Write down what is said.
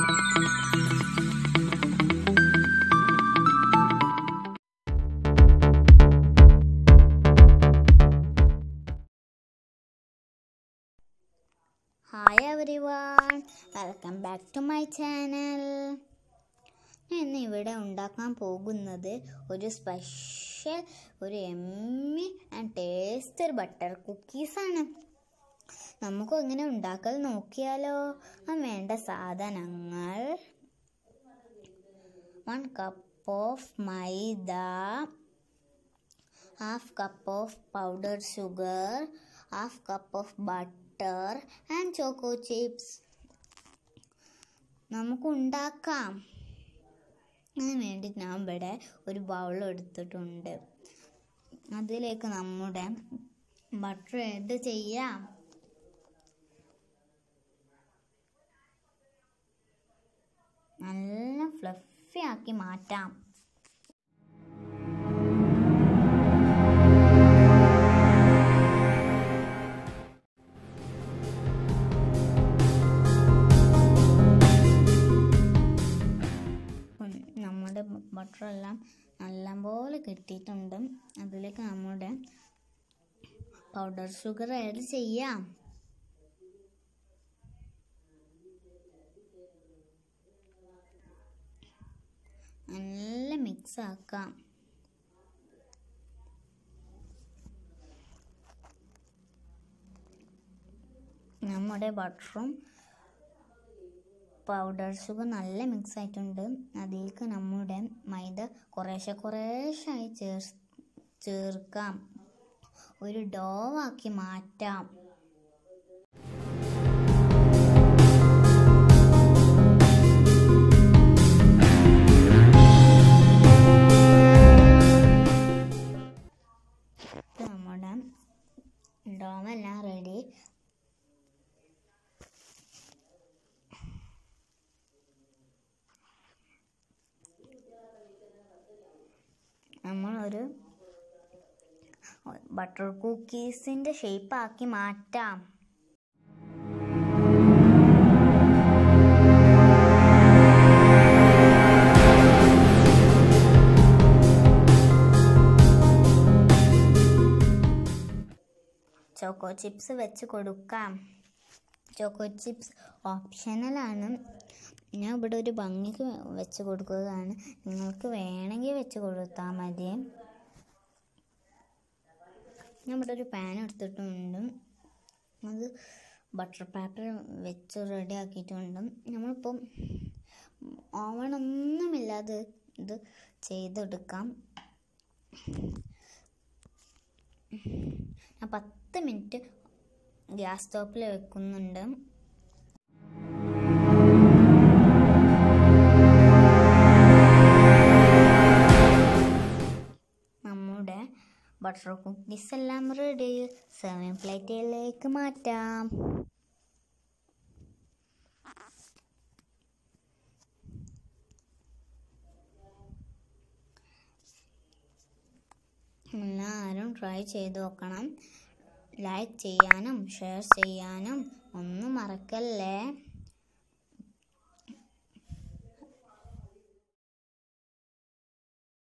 hi everyone welcome back to my channel ഞാൻ ഇന്ന് ഇവിടെ ഉണ്ടാക്കാൻ പോകുന്നത് ഒരു സ്പെഷ്യൽ ഒരു എമ്മി ആൻഡ് ടേസ്റ്റ് ഒരു ബട്ടർ കുക്കീസാണ് നമുക്ക് എങ്ങനെ ഉണ്ടാക്കൽ നോക്കിയാലോ ആ വേണ്ട സാധനങ്ങൾ one cup of maida half cup of powder sugar half cup of butter and choco chips നമുക്ക് ഉണ്ടാക്കാം അതിന് വേണ്ടി ഞാൻ ഇവിടെ ഒരു ബൗൾ എടുത്തിട്ടുണ്ട് അതിലേക്ക് നമ്മുടെ ബട്ടർ ആഡ് ചെയ്യാം നല്ല ഫ്ലഫി ആക്കി മാറ്റാം ഉം, നമ്മുടെ ബട്ടർ എല്ലാം നല്ലപോലെ കിട്ടിയിട്ടുണ്ട് അതിലേക്ക് നമ്മുടെ പൗഡർ ഷുഗർ ആഡ് ചെയ്യാം നല്ല മിക്സ് ആക്കാം നമ്മുടെ ബട്ടറും പൗഡർ ഷുഗർ നല്ല മിക്സ് ആയിട്ടുണ്ട് അതിലേക്ക് നമ്മുടെ മൈദ കുറേശ്ശെ കുറേശ്ശായി ചേർ ചേർക്കാം ഒരു ഡോവാക്കി മാറ്റാം ഇത് നമ്മുടെ ഡോമെല്ലാം റെഡി നമ്മളൊരു ബട്ടർ കുക്കീസിൻ്റെ ഷേപ്പാക്കി മാറ്റാം ചോക്കോ ചിപ്സ് വെച്ച് കൊടുക്കാം ചോക്കോ ചിപ്സ് ഓപ്ഷണലാണ് ഞാൻ ഇവിടെ ഒരു ഭംഗിക്ക് വെച്ച് കൊടുക്കുകയാണ് നിങ്ങൾക്ക് വേണമെങ്കിൽ വെച്ച് കൊടുത്താൽ മതി ഞാൻ ഇവിടെ ഒരു പാൻ എടുത്തിട്ടുണ്ട് അത് ബട്ടർ പേപ്പർ വെച്ച് റെഡി ആക്കിയിട്ടുണ്ട് നമ്മളിപ്പം ഓവണൊന്നുമില്ലാതെ ഇത് ചെയ്തെടുക്കാം ഞാൻ പത്ത് മിനിറ്റ് ഗ്യാസ് സ്റ്റോപ്പിൽ വെക്കുന്നുണ്ട് നമ്മുടെ ബട്ടർ കുക്കീസ് എല്ലാം റെഡി സെർവിങ് പ്ലേറ്റിലേക്ക് മാറ്റാം എല്ലാവരും ട്രൈ ചെയ്ത് നോക്കണം ലൈക്ക് ചെയ്യാനും ഷെയർ ചെയ്യാനും ഒന്നും മറക്കല്ലേ